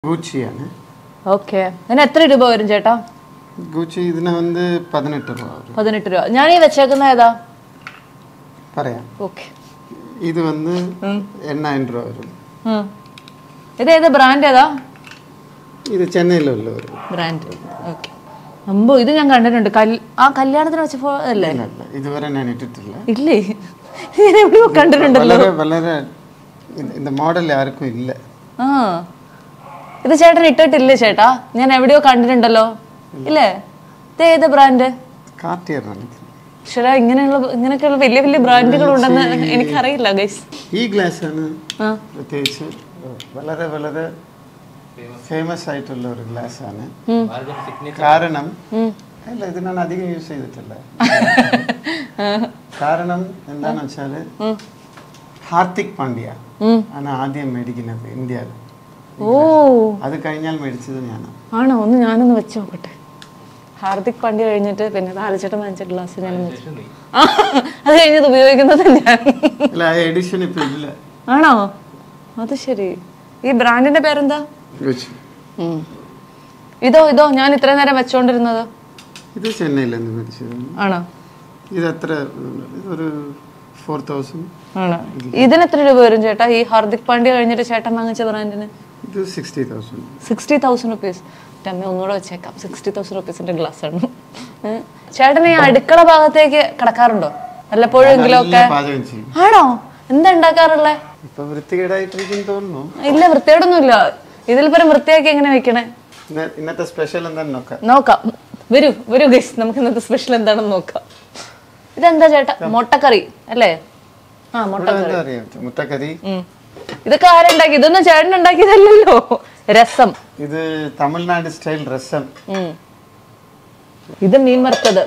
ഗൂച്ചിയാണ് okay അതിന് എത്ര രൂപ വരും ചേട്ടാ ഗൂച്ചി ഇതിന് വന്ന് പതിനെട്ട് രൂപ വരും പതിനെട്ട് രൂപ ഞാൻ ഈ വെച്ചേക്കുന്ന ഏതാ പറയാം ഓക്കെ ഇത് വന്ന് എണ്ണായിരം രൂപ വരും ഇത് ഏത് ബ്രാൻഡ് ഏതാ ഇത് ചെന്നൈയിലുള്ള ഒരു ബ്രാൻഡ് ഓക്കെ അമ്പോ ഇത് ഞാൻ കണ്ടിട്ടുണ്ട് കൽ ആ കല്യാണത്തിന് വെച്ചപ്പോ അല്ലേ ഇല്ല, ഇല്ല. ഇതുവരെ ഞാൻ ഇട്ടിട്ടില്ല ഇല്ലേ ഞാൻ എവിടെയോ കണ്ടിട്ടുണ്ടല്ലോ വളരെ വളരെ ഇത്- இந்த മോഡൽ ആർക്കും ഇല്ല ആ ഇത് ചേട്ടൻ ഇട്ടിട്ടില്ലേ ചേട്ടാ ഞാൻ എവിടെയോ കണ്ടിട്ടുണ്ടല്ലോ ഇല്ലേ ഇത് ഏത് ബ്രാൻഡ് കാർട്ടിയർ നിனைக்கிறேன் ശരാ ഇങ്ങനെയുള്ള ഇങ്ങനെയൊക്കെയുള്ള വലിയ വലിയ ബ്രാൻഡുകൾ ഉണ്ടെന്ന് എനിക്കറിയില്ല ഗൈസ് ഈ ഗ്ലാസ് ആണ് ആ പ്രത്യേകിച്ച് വളരെ വളരെ ഫേമസ് ആയിട്ടുള്ള ഒരു ഗ്ലാസ് ആണ് കാരണം അല്ല ഇത് ഞാൻ അധികം യൂസ് ചെയ്തിട്ടില്ല കാരണം എന്താന്ന് വെച്ചാല് ഹാർദിക് പാണ്ഡ്യ ആണ് ആദ്യം മേടിക്കുന്നത് ഇന്ത്യയിൽ ഓ അത് കഴിഞ്ഞാൽ മേടിച്ചത് ഞാൻ ആണോ ഒന്ന് ഞാനൊന്ന് വെച്ച് നോക്കട്ടെ ഹാർദിക് പാണ്ഡ്യ കഴിഞ്ഞിട്ട് പിന്നെ താലച്ചേട്ടൻ വാങ്ങിച്ച ഗ്ലാസ് ഞാൻ വെച്ചു ആ, അത് കഴിഞ്ഞത് ഉപയോഗിക്കുന്നത് ഞാൻ അല്ല ആ എഡിഷൻ ഇപ്പൊ ഇല്ല ആണോ അത് ശരി ഈ ബ്രാൻഡിന്റെ പേരെന്താ ഗുച്ചി. ഉം. ഇതോ ഇതോ ഞാൻ ഇത്രയും നേരം വെച്ചോണ്ടിരുന്നത് ഇത് ചെന്നൈയിൽ നിന്ന് മേടിച്ചത് ആണോ ഇത് എത്ര ഇതൊരു ഫോർ തൗസൻഡ് ആണോ ഇതിന് എത്ര രൂപ വരും ചേട്ടാ ഈ ഹാർദിക് പാണ്ഡ്യ കഴിഞ്ഞിട്ട് ചേട്ടൻ വാങ്ങിച്ച ബ്രാൻഡിന് ഇത് sixty thousand sixty thousand rupees അമ്മ ഒന്നുകൂടെ വെച്ചേക്കാം സിക്സ്റ്റി തൗസൻഡ് റുപ്പീസിന്റെ ഗ്ലാസ് ആണ് ഏ? ചേട്ടൻ ഈ അടുക്കള ഭാഗത്തേക്ക് കിടക്കാറുണ്ടോ വല്ലപ്പോഴെങ്കിലും ഒക്കെ പാചകം ചെയ്യും ആണോ എന്താ ഉണ്ടാക്കാറുള്ളേ ഇപ്പൊ വൃത്തികേടായിട്ടിരിക്കും തോന്നുന്നു ഇല്ല വൃത്തിയോടൊന്നുമില്ല ഇതിൽ പരം വൃത്തിയാക്കി എങ്ങനെ വെക്കണേ ഇന്ന- ഇന്നത്തെ സ്പെഷ്യൽ എന്താന്ന് നോക്കാം നോക്കാം വരൂ വരൂ ഗൈസ് നമുക്ക് ഇന്നത്തെ സ്പെഷ്യൽ എന്താണെന്ന് നോക്കാം ഇതെന്താ ചേട്ടാ മുട്ടക്കറി അല്ലേ ആ മുട്ട ഇവിടെ എന്താ അറിയാം മുട്ടക്കറി ഉം. ഇതൊക്കെ ആരുണ്ടാക്കി ഇതൊന്നും ചേട്ടൻ ഉണ്ടാക്കിയതല്ലല്ലോ രസം ഇത് തമിഴ്നാട് സ്റ്റൈൽ രസം ഉം. ഇത് മീൻ വറുത്തത്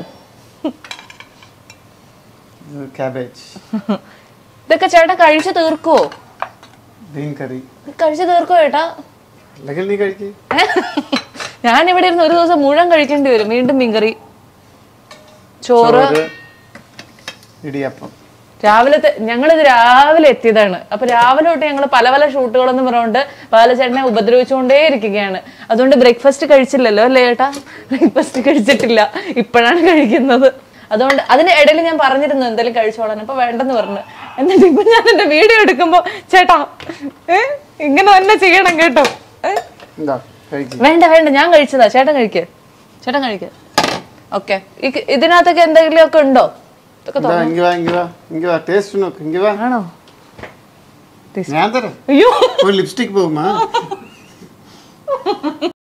ഇത് കാബേജ് ഇതൊക്കെ ചേട്ടൻ കഴിച്ചു തീർക്കുവോ ഗ്രീൻ കറി കഴിച്ചു തീർക്കോ ചേട്ടാ അല്ലെങ്കിൽ നീ കഴിക്ക് ഞാൻ ഇവിടെ ഇരുന്ന് ഒരു ദിവസം മുഴുവൻ കഴിക്കേണ്ടി വരും വീണ്ടും മീൻകറി ചോറ് ചോറ് ഇടിയപ്പം രാവിലത്തെ ഞങ്ങളിത് രാവിലെ എത്തിയതാണ് അപ്പൊ രാവിലെ തൊട്ട് ഞങ്ങൾ പല പല ഷൂട്ടുകളെന്ന് പറഞ്ഞുകൊണ്ട് ബാലചേട്ടനെ ഉപദ്രവിച്ചുകൊണ്ടേ ഇരിക്കുകയാണ് അതുകൊണ്ട് ബ്രേക്ക്ഫാസ്റ്റ് കഴിച്ചില്ലല്ലോ അല്ലേ ചേട്ടാ ബ്രേക്ക്ഫാസ്റ്റ് കഴിച്ചിട്ടില്ല ഇപ്പോഴാണ് കഴിക്കുന്നത് അതുകൊണ്ട് അതിന് ഇടയിൽ ഞാൻ പറഞ്ഞിരുന്നു എന്തെങ്കിലും കഴിച്ചോളാൻ അപ്പൊ വേണ്ടെന്ന് പറഞ്ഞു എന്നിട്ട് ഇപ്പൊ ഞാൻ എന്റെ വീഡിയോ എടുക്കുമ്പോ ചേട്ടാ ഏ ഇങ്ങനെ തന്നെ ചെയ്യണം കേട്ടോ ഏ എന്താ കഴിക്ക് വേണ്ട വേണ്ട ഞാൻ കഴിച്ചതാ ചേട്ടൻ കഴിക്ക് ചേട്ടൻ കഴിക്ക് ഓക്കെ ഇതിനകത്തൊക്കെ എന്തെങ്കിലും ഒക്കെ ഉണ്ടോ ഇതൊക്കെ എന്താ ഇങ്ങ വാ ഇങ്ങ വാ ഇങ്ങ വാ ടേസ്റ്റ് നോക്ക് ഇങ്ങ വാ ആണോ ഞാൻ തരാം അയ്യോ ഒരു ലിപ്സ്റ്റിക് പോകുമാ